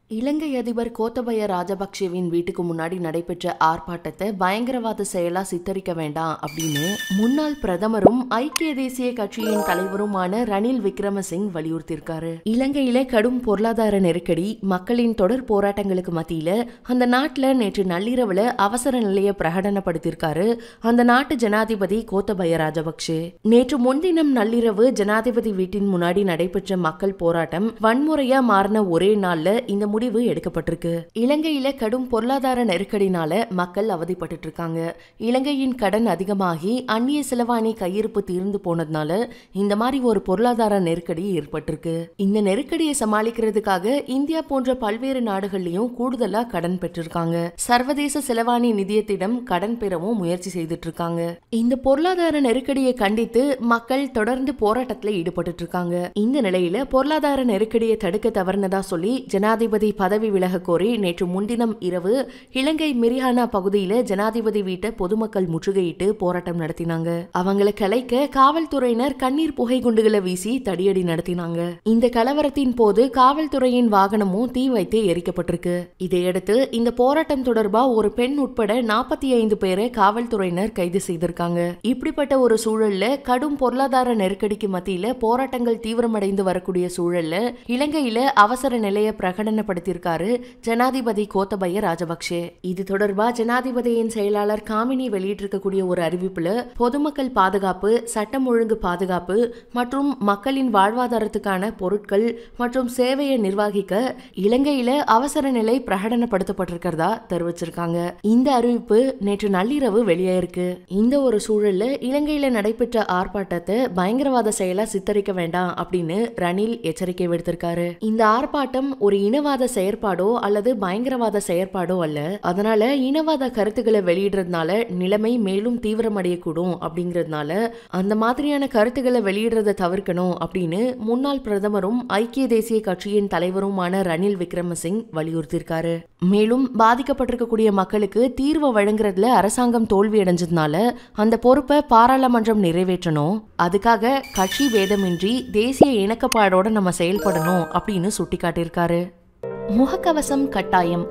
இலங்கை அதிபர் கோத்தபய ராஜபக்சேவின் வீட்டுக்கு முன்னாடி நடைபெற்ற ஆர்ப்பாட்டத்தை பயங்கரவாத செயலா சித்தரிக்க வேண்டாம் அப்படின்னு முன்னாள் பிரதமரும் ஐக்கிய தேசிய கட்சியின் தலைவருமான ரணில் விக்ரமசிங் வலியுறுத்தியிருக்காரு இலங்கையில கடும் பொருளாதார நெருக்கடி மக்களின் தொடர் போராட்டங்களுக்கு மத்தியில அந்த நாட்டுல நேற்று நள்ளிரவுல அவசர நிலையை பிரகடனப்படுத்தியிருக்காரு அந்த நாட்டு ஜனாதிபதி கோத்தபய ராஜபக்சே நேற்று முன்தினம் நள்ளிரவு ஜனாதிபதி வீட்டின் முன்னாடி நடைபெற்ற மக்கள் போராட்டம் வன்முறையா மாறின ஒரே நாள்ல இந்த முடிவு எடுக்கப்பட்டிருக்கு இலங்கையில கடும் பொருளாதார நெருக்கடினால மக்கள் அவதிப்பட்டு இருக்காங்க இலங்கையின் கடன் அதிகமாகி அந்நிய செலவாணி கையிருப்பு தீர்ந்து போனதுனால இந்த மாதிரி ஒரு பொருளாதார நெருக்கடி ஏற்பட்டிருக்கு இந்த நெருக்கடியை சமாளிக்கிறதுக்காக இந்தியா போன்ற பல்வேறு நாடுகள்லயும் கூடுதலா கடன் பெற்றிருக்காங்க சர்வதேச செலவாணி நிதியத்திடம் கடன் பெறவும் முயற்சி செய்துட்டு இருக்காங்க இந்த பொருளாதார நெருக்கடியை கண்டித்து மக்கள் தொடர்ந்து போராட்டத்துல ஈடுபட்டு இருக்காங்க இந்த நிலையில பொருளாதார நெருக்கடியை தடுக்க தவறினதா சொல்லி ஜனாதிபதி பதவி விலக கோரி நேற்று முன்தினம் இரவு இலங்கை மிரிஹானா பகுதியில ஜனாதிபதி வீட்டை பொதுமக்கள் முற்றுகையிட்டு போராட்டம் நடத்தினாங்க அவங்களை கலைக்க காவல்துறையினர் கண்ணீர் புகை குண்டுகளை வீசி தடியடி நடத்தினாங்க இந்த கலவரத்தின் போது காவல்துறையின் வாகனமும் தீ வைத்து எரிக்கப்பட்டிருக்கு இதையடுத்து இந்த போராட்டம் தொடர்பா ஒரு பெண் உட்பட நாற்பத்தி ஐந்து பேரை காவல்துறையினர் கைது செய்திருக்காங்க இப்படிப்பட்ட ஒரு சூழல்ல கடும் பொருளாதார நெருக்கடிக்கு மத்தியில போராட்டங்கள் தீவிரமடைந்து வரக்கூடிய சூழல்ல இலங்கையில அவசர நிலையை பிரகடனப்படுத்தியிருக்காரு ஜனாதிபதி கோத்தபய ராஜபக்சே இது தொடர்பா ஜனாதிபதியின் செயலாளர் காமினி வெளியிட்டிருக்கக்கூடிய ஒரு அறிவிப்புல பொதுமக்கள் பாதுகாப்பு சட்டம் ஒழுங்கு பாதுகாப்பு மற்றும் மக்களின் வாழ்வாதாரத்துக்கான பொருட்கள் மற்றும் சேவையை நிர்வகிக்க இலங்கையில அவசர நிலை பிரகடனப்படுத்தப்பட்டிருக்கிறதா தெரிவிச்சிருக்காங்க இந்த அறிவிப்பு நேற்று நள்ளிரவு வெளியாயிருக்கு இந்த ஒரு சூழல்ல இலங்கையில நடைபெற்ற ஆர்ப்பாட்டத்தை பயங்கரவாத செயலா சித்தரிக்க வேண்டாம் அப்படின்னு ரணில் எச்சரிக்கை விடுத்திருக்காரு இந்த ஆர்ப்பாட்டம் ஒரு இனவாத செயற்பாடோ அல்லது பயங்கரவாத செயற்பாடோ அல்ல அதனால இனவாத கருத்துக்களை வெளியிடுறதுனால நிலைமை மேலும் தீவிரமடையக்கூடும் அப்படிங்கிறதுனால அந்த மாதிரியான கருத்துக்களை வெளியிடுறதை தவிர்க்கணும் அப்படின்னு முன்னாள் பிரதமரும் ஐக்கிய தேசிய கட்சியின் தலைவருமான ரணில் விக்ரமசிங் வலியுறுத்தியிருக்காரு மேலும் பாதிக்கப்பட்டிருக்கக்கூடிய மக்களுக்கு தீர்வு வழங்குறதுல அரசாங்கம் தோல்வி அடைஞ்சதுனால அந்த பொறுப்பை பாராளுமன்றம் நிறைவேற்றணும் அதுக்காக கட்சி வேதமின்றி தேசிய இணக்கப்பாடோட நம்ம செயல்படணும் அப்படின்னு சுட்டிக்காட்டியிருக்காரு முகக்கவசம் கட்டாயம்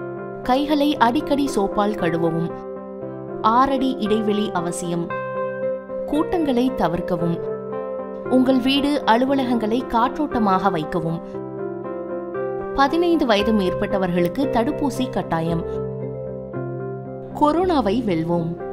கைகளை அடிக்கடி சோப்பால் கழுவவும் ஆறடி இடைவெளி அவசியம் கூட்டங்களை தவிர்க்கவும் உங்கள் வீடு அலுவலகங்களை காற்றோட்டமாக வைக்கவும் பதினைந்து வயது மேற்பட்டவர்களுக்கு தடுப்பூசி கட்டாயம் கொரோனாவை வெல்வோம்